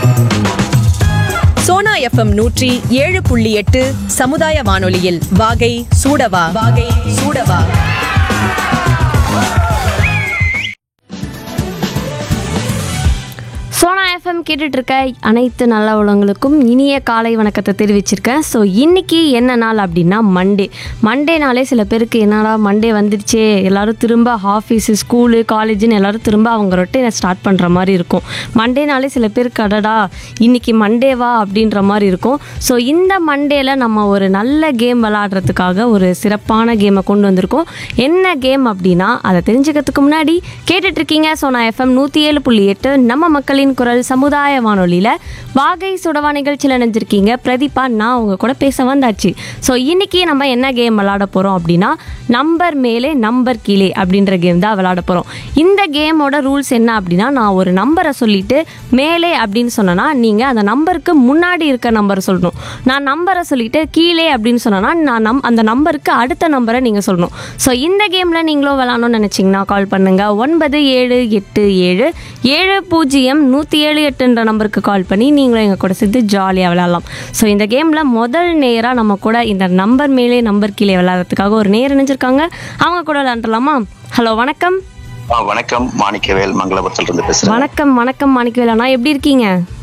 Sona FM நூற்றி ஏழு புள்ளி எட்டு சமுதாய வானொலியில் வாகை சூடவா வாகை சூடவா சோனா எஃப்எம் கேட்டுட்டு இருக்க அனைத்து நல்ல உள்ளவங்களுக்கும் இனிய காலை வணக்கத்தை தெரிவிச்சிருக்கேன் ஸோ இன்னைக்கு என்ன நாள் அப்படின்னா மண்டே மண்டேனாலே சில பேருக்கு என்னடா மண்டே வந்துடுச்சே எல்லாரும் திரும்ப ஆஃபீஸு ஸ்கூலு காலேஜுன்னு எல்லாரும் திரும்ப அவங்க ரொட்டீனை ஸ்டார்ட் பண்ணுற மாதிரி இருக்கும் மண்டேனாலே சில பேருக்கு அடடா இன்னைக்கு மண்டேவா அப்படின்ற மாதிரி இருக்கும் ஸோ இந்த மண்டேல நம்ம ஒரு நல்ல கேம் விளாடுறதுக்காக ஒரு சிறப்பான கேமை கொண்டு வந்திருக்கோம் என்ன கேம் அப்படின்னா அதை தெரிஞ்சுக்கிறதுக்கு முன்னாடி கேட்டுட்டு இருக்கீங்க சோனா எஃப்எம் நூற்றி ஏழு புள்ளி எட்டு நம்ம மக்களின் குரல் சமுதாய வானொலியில் வாகை சுடவா நிகழ்ச்சியில் நினைஞ்சிருக்கீங்க பிரதீபா நான் உங்க கூட பேச வந்தாச்சு ஸோ இன்னைக்கு நம்ம என்ன கேம் விளாட போகிறோம் அப்படின்னா நம்பர் மேலே நம்பர் கீழே அப்படின்ற கேம் தான் விளாட போகிறோம் இந்த கேமோட ரூல்ஸ் என்ன அப்படின்னா நான் ஒரு நம்பரை சொல்லிட்டு மேலே அப்படின்னு சொன்னேன்னா நீங்கள் அந்த நம்பருக்கு முன்னாடி இருக்க நம்பரை சொல்லணும் நான் நம்பரை சொல்லிட்டு கீழே அப்படின்னு சொன்னேன்னா நான் நம் அந்த நம்பருக்கு அடுத்த நம்பரை நீங்கள் சொல்லணும் ஸோ இந்த கேமில் நீங்களும் விளாடணும்னு நினச்சிங்கன்னா கால் பண்ணுங்கள் ஒன்பது ஏழு எட்டு ஏழு ஏழு பூஜ்ஜியம் நூற்றி ஏழு எட்டுன்ற நம்பருக்கு கால் பண்ணி நீங்களும் எங்கள் கூட சேர்த்து ஜாலியாக விளாட்லாம் ஸோ இந்த கேமில் முதல் நேராக நம்ம கூட இந்த நம்பர் மேலே நம்பர் கீழே விளாட்றதுக்காக ஒரு நேர் நினைச்சிருக்காங்க அவங்க கூட விளாண்டுலாமா ஹலோ வணக்கம் ஆ, வணக்கம் மாணிக்கவேல் மங்களபுரத்துல இருந்து பேசுறேன் வணக்கம் வணக்கம் மாணிக்கவேல் அண்ணா எப்படி இருக்கீங்க